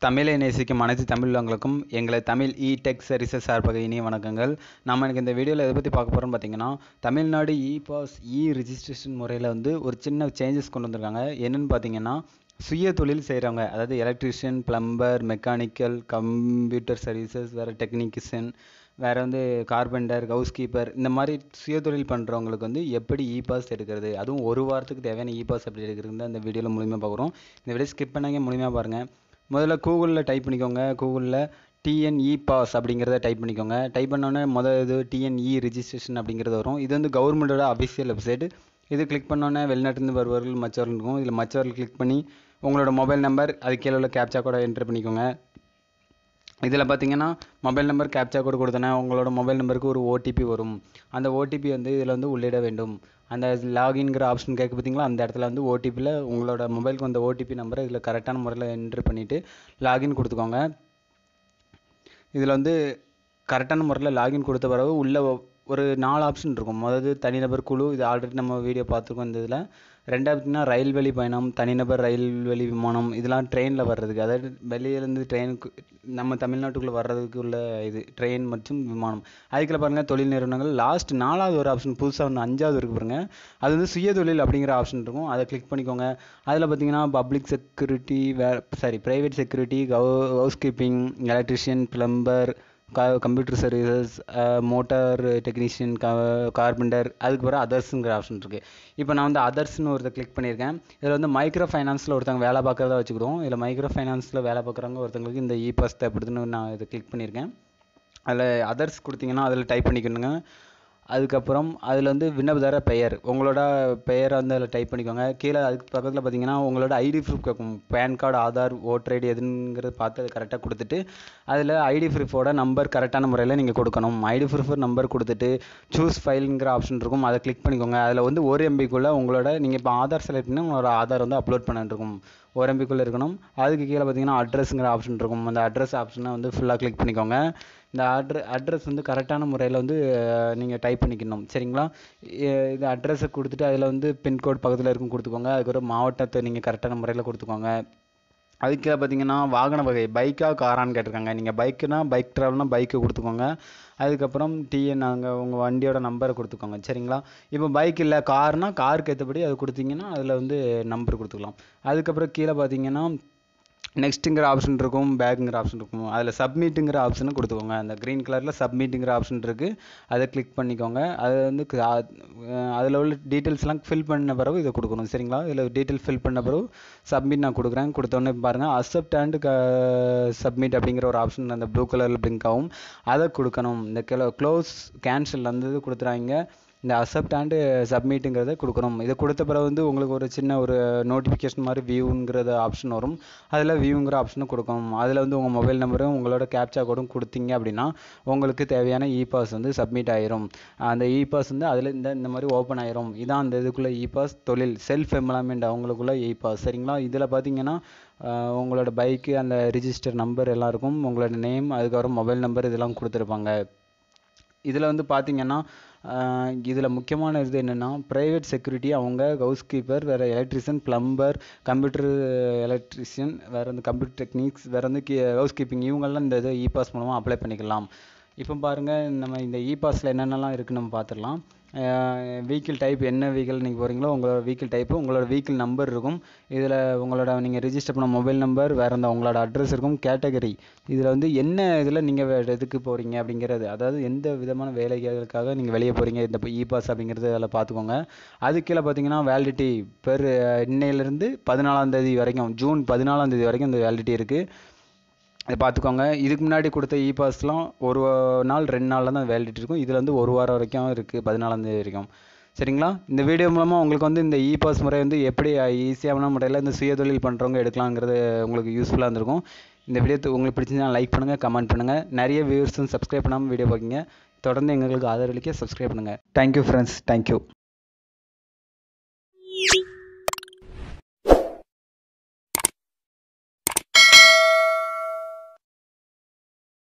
தமிழை நேசிக்கும் அனைத்து தமிழங்களுக்கும் எங்களை தமிழ் இ டெக் சர்வீசஸ் சார்பாக இனிய வணக்கங்கள் நம்ம எனக்கு இந்த வீடியோவில் எதை பற்றி பார்க்க போகிறோம்னு பார்த்தீங்கன்னா Tamil Nadu e pass e registration முறையில் வந்து ஒரு சின்ன சேஞ்சஸ் கொண்டு வந்திருக்காங்க என்னென்னு பார்த்தீங்கன்னா சுய தொழில் செய்கிறவங்க அதாவது electrician plumber mechanical computer services வேறு டெக்னீஷியன் வேறு வந்து கார்பெண்டர் ஹவுஸ் கீப்பர் இந்த மாதிரி சுய தொழில் பண்ணுறவங்களுக்கு வந்து எப்படி இ பாஸ் எடுக்கிறது அதுவும் ஒரு வாரத்துக்கு தேவையான இ பாஸ் எப்படி எடுக்கிறது தான் இந்த வீடியோவில் முழுமையாக பார்க்குறோம் இந்த வீடியோ ஸ்கிப் பண்ணாங்க முழுமையாக பாருங்கள் முதல்ல கூகுளில் டைப் பண்ணிக்கோங்க கூகுளில் டிஎன்இ பாஸ் அப்படிங்கிறத டைப் பண்ணிக்கோங்க டைப் பண்ணோன்னே முதல் இது டிஎன்இ ரிஜிஸ்ட்ரேஷன் அப்படிங்கிறது வரும் இது வந்து கவர்மெண்ட்டோட அஃபிஷியல் வெப்சைட் இது கிளிக் பண்ணோன்னே வெளிநாட்டிலேருந்து வருவர்கள் மற்றவர்கள் இருக்கும் இதில் மற்றவர்கள் கிளிக் பண்ணி உங்களோட மொபைல் நம்பர் அது கீழே உள்ள கேப்சா கூட என்ட்ரு பண்ணிக்கோங்க இதில் பார்த்தீங்கன்னா மொபைல் நம்பர் கேப்சா கோடு கொடுத்தோன்னே உங்களோட மொபைல் நம்பருக்கு ஒரு ஓடிபி வரும் அந்த ஓடிபி வந்து இதில் வந்து உள்ளிட வேண்டும் அந்த லாகின்கிற ஆப்ஷன் கேட்க பார்த்தீங்களா அந்த இடத்துல வந்து ஓடிபியில் உங்களோட மொபைலுக்கு வந்த ஓடிபி நம்பரை இதில் கரெக்டான முறையில் என்ட்ரு பண்ணிவிட்டு லாகின் கொடுத்துக்கோங்க இதில் வந்து கரெக்டான முறையில் லாகின் கொடுத்த பிறகு உள்ள ஒரு நாலு ஆப்ஷன் இருக்கும் முதல்ல தனிநபர் குழு இது ஆல்ரெடி நம்ம வீடியோ பார்த்துருக்கோம் இந்த இதில் ரெண்டாவது பார்த்தீங்கன்னா ரயில்வெளி பயணம் தனிநபர் ரயில்வெளி விமானம் இதெல்லாம் ட்ரெயினில் வர்றதுக்கு அதாவது வெளியிலேருந்து ட்ரெயினுக்கு நம்ம தமிழ்நாட்டுக்குள்ளே வர்றதுக்கு உள்ள இது ட்ரெயின் மற்றும் விமானம் அதுக்குள்ள பாருங்கள் தொழில் நிறுவனங்கள் லாஸ்ட் நாலாவது ஒரு ஆப்ஷன் புதுசாக ஒன்று அஞ்சாவது இருக்கு பாருங்க அது வந்து சுய தொழில் அப்படிங்கிற ஆப்ஷன் இருக்கும் அதை கிளிக் பண்ணிக்கோங்க அதில் பார்த்தீங்கன்னா பப்ளிக் செக்யூரிட்டி வே சாரி ப்ரைவேட் செக்யூரிட்டி கவு ஹவுஸ் கீப்பிங் எலக்ட்ரிஷியன் பிளம்பர் க கம்ப்யூட்டர் சர்வீசஸ் மோட்டார் டெக்னீஷியன் க கார்பெண்டர் அதுக்கு பிறகு அதர்ஸுங்கிற ஆப்ஷன் இருக்குது இப்போ நான் வந்து அதர்ஸ்னு ஒருத்தர் கிளிக் பண்ணியிருக்கேன் இதில் வந்து மைக்ரோ ஃபைனான்ஸில் ஒருத்தவங்க வேலை பார்க்குறதா வச்சுக்கிடுவோம் இதில் மைக்ரோ ஃபைனான்ஸில் வேலை பார்க்குறவங்க ஒருத்தவங்களுக்கு இந்த இ பாஸ் தேவைப்படுதுன்னு நான் இதை கிளிக் பண்ணியிருக்கேன் அதில் அதர்ஸ் கொடுத்தீங்கன்னா அதில் டைப் பண்ணிக்கணுங்க அதுக்கப்புறம் அதில் வந்து விண்ணப்பதார பெயர் உங்களோட பெயரை வந்து அதில் டைப் பண்ணிக்கோங்க கீழே அதுக்கு பக்கத்தில் பார்த்தீங்கன்னா உங்களோட ஐடி ப்ரூஃப் கேட்கும் PAN card Aadhaar voter ID எதுங்கிறது பார்த்து அது கரெக்டாக கொடுத்துட்டு அதில் ஐடி ப்ரூஃபோட நம்பர் கரெக்டான முறையில் நீங்கள் கொடுக்கணும் ஐடி ப்ரூஃப் நம்பர் கொடுத்துட்டு சூஸ் ஃபைலுங்கிற ஆப்ஷன் இருக்கும் அதை கிளிக் பண்ணிக்கோங்க அதில் வந்து ஒரு எம்பிக்குள்ளே உங்களோட நீங்கள் இப்போ ஆதார் செலக்ட் பண்ணி உங்களோட ஆதார் வந்து அப்லோட் பண்ணிருக்கும் ஒரு எம்பிக்குள்ளே இருக்கணும் அதுக்கு கீழே பார்த்தீங்கன்னா அட்ரஸுங்கிற ஆப்ஷன் இருக்கும் அந்த அட்ரஸ் ஆப்ஷனை வந்து ஃபுல்லாக கிளிக் பண்ணிக்கோங்க இந்த அட்ர அட்ரஸ் வந்து கரெக்டான முறையில் வந்து நீங்கள் டைப் பண்ணிக்கணும் சரிங்களா இது அட்ரஸை கொடுத்துட்டு அதில் வந்து பின்கோட் பக்கத்தில் இருக்கும் கொடுத்துக்கோங்க அதுக்கப்புறம் மாவட்டத்தை நீங்கள் கரெக்டான முறையில் கொடுத்துக்கோங்க அதுக்கு பார்த்தீங்கன்னா வாகன வகை பைக்கா காரான்னு கேட்டிருக்காங்க நீங்கள் பைக்குனா பைக் ட்ராவல்னா பைக்கு கொடுத்துக்கோங்க அதுக்கப்புறம் டிஎன் அங்கே உங்கள் வண்டியோட நம்பரை கொடுத்துக்கோங்க சரிங்களா இப்போ பைக் இல்லை கார்னால் காருக்கு ஏற்றபடி அது கொடுத்தீங்கன்னா அதில் வந்து நம்பர் கொடுத்துக்கலாம் அதுக்கப்புறம் கீழே பார்த்தீங்கன்னா நெக்ஸ்ட்டுங்கிற ஆப்ஷன் இருக்கும் பேக்குங்கிற ஆப்ஷன் இருக்கும் அதில் சப்மிட்டுங்கிற ஆப்ஷனும் கொடுத்துக்கோங்க அந்த க்ரீன் கலரில் சப்மிட்டுங்கிற ஆப்ஷன் இருக்குது அதை கிளிக் பண்ணிக்கோங்க அது வந்து அதில் உள்ள டீட்டெயில்ஸ்லாம் ஃபில் பண்ண பிறகு இதை கொடுக்கணும் சரிங்களா இதில் டீட்டெயில் ஃபில் பண்ண பிறகு சப்மிட் நான் கொடுக்குறேன் கொடுத்தோன்னே பாருங்கள் அக்செப்ட் அண்ட் சப்மிட் அப்படிங்கிற ஒரு ஆப்ஷன் அந்த ப்ளூ கலரில் பிளிங்க் ஆகும் அதை கொடுக்கணும் இந்த கிலோ க்ளோஸ் கேன்சல் அந்த இது கொடுத்துறாங்க இந்த அக்செப்ட் அண்டு சப்மிட்டுங்கிறத கொடுக்கணும் இதை கொடுத்த பிறகு வந்து உங்களுக்கு ஒரு சின்ன ஒரு நோட்டிஃபிகேஷன் மாதிரி வியூங்கிறத ஆப்ஷன் வரும் அதில் வியூங்கிற ஆப்ஷனும் கொடுக்கணும் அதில் வந்து உங்கள் மொபைல் நம்பரும் உங்களோட கேப்சா கோடும் கொடுத்தீங்க அப்படின்னா உங்களுக்கு தேவையான இ பாஸ் வந்து சப்மிட் ஆயிரும் அந்த இ பாஸ் வந்து அதில் இந்த இந்த மாதிரி ஓப்பன் ஆயிரும் இதான் அந்த இதுக்குள்ளே இ பாஸ் தொழில் செல்ஃப் எம்ப்ளாய்மெண்ட் அவங்களுக்குள்ள இ பாஸ் சரிங்களா இதில் பார்த்தீங்கன்னா உங்களோட பைக்கு அந்த ரிஜிஸ்டர் நம்பர் எல்லாம் இருக்கும் உங்களோட நேம் அதுக்கப்புறம் மொபைல் நம்பர் இதெல்லாம் கொடுத்துருப்பாங்க இதில் வந்து பார்த்தீங்கன்னா இதில் முக்கியமான இது என்னென்னா ப்ரைவேட் செக்யூரிட்டி அவங்க ஹவுஸ் கீப்பர் வேறு எலக்ட்ரிஷியன் ப்ளம்பர் கம்ப்யூட்டர் எலக்ட்ரிஷியன் வேறு வந்து கம்ப்யூட்டர் டெக்னிக்ஸ் வேறு வந்து கீ ஹவுஸ் கீப்பிங் இவங்கெல்லாம் இந்த இது இ பாஸ் மூலமாக அப்ளை பண்ணிக்கலாம் இப்போ பாருங்கள் நம்ம இந்த இ பாஸில் என்னென்னலாம் இருக்குன்னு நம்ம பார்த்துடலாம் வெஹிக்கிள் டைப் என்ன வெஹிக்கிள் நீங்கள் போகிறீங்களோ உங்களோட வெஹிக்கிள் டைப்பு உங்களோட வெஹிக்கிள் நம்பர் இருக்கும் இதில் உங்களோட நீங்கள் ரிஜிஸ்டர் பண்ண மொபைல் நம்பர் வேறு எந்த உங்களோட அட்ரஸ் இருக்கும் கேட்டகரி இதில் வந்து என்ன இதில் நீங்கள் எதுக்கு போகிறீங்க அப்படிங்கிறது அதாவது எந்த விதமான வேலைகளுக்காக நீங்கள் வெளியே போகிறீங்க இந்த இ பாஸ் அப்படிங்கிறது அதில் பார்த்துக்கோங்க அது கீழே பார்த்தீங்கன்னா வேலிடிட்டி பெர் இன்னையிலேருந்து பதினாலாம் தேதி வரைக்கும் ஜூன் பதினாலாம் தேதி வரைக்கும் இந்த வேலிடிட்டி இருக்குது இதை பார்த்துக்கோங்க இதுக்கு முன்னாடி கொடுத்த இ பாஸ்லாம் ஒரு நாள் ரெண்டு நாளில் தான் வேலிடிட்டி இருக்கும் இதில் வந்து ஒரு வாரம் வரைக்கும் இருக்குது பதினாலாம் தேதி வரைக்கும் சரிங்களா இந்த வீடியோ மூலமாக உங்களுக்கு வந்து இந்த இ பாஸ் முறை வந்து எப்படி ஈஸியான முறையில் இந்த சுய தொழில் பண்ணுறவங்க எடுக்கலாங்கிறது உங்களுக்கு யூஸ்ஃபுல்லாக இருந்திருக்கும் இந்த வீடியோ உங்களுக்கு பிடிச்சிருந்தா லைக் பண்ணுங்கள் கமெண்ட் பண்ணுங்கள் நிறைய வியூவர்ஸும் சப்ஸ்கிரைப் பண்ணாமல் வீடியோ பார்க்கிங்க தொடர்ந்து எங்களுக்கு ஆதரவளிக்க சப்ஸ்கிரைப் பண்ணுங்கள் தேங்க்யூ ஃப்ரெண்ட்ஸ் தேங்க்யூ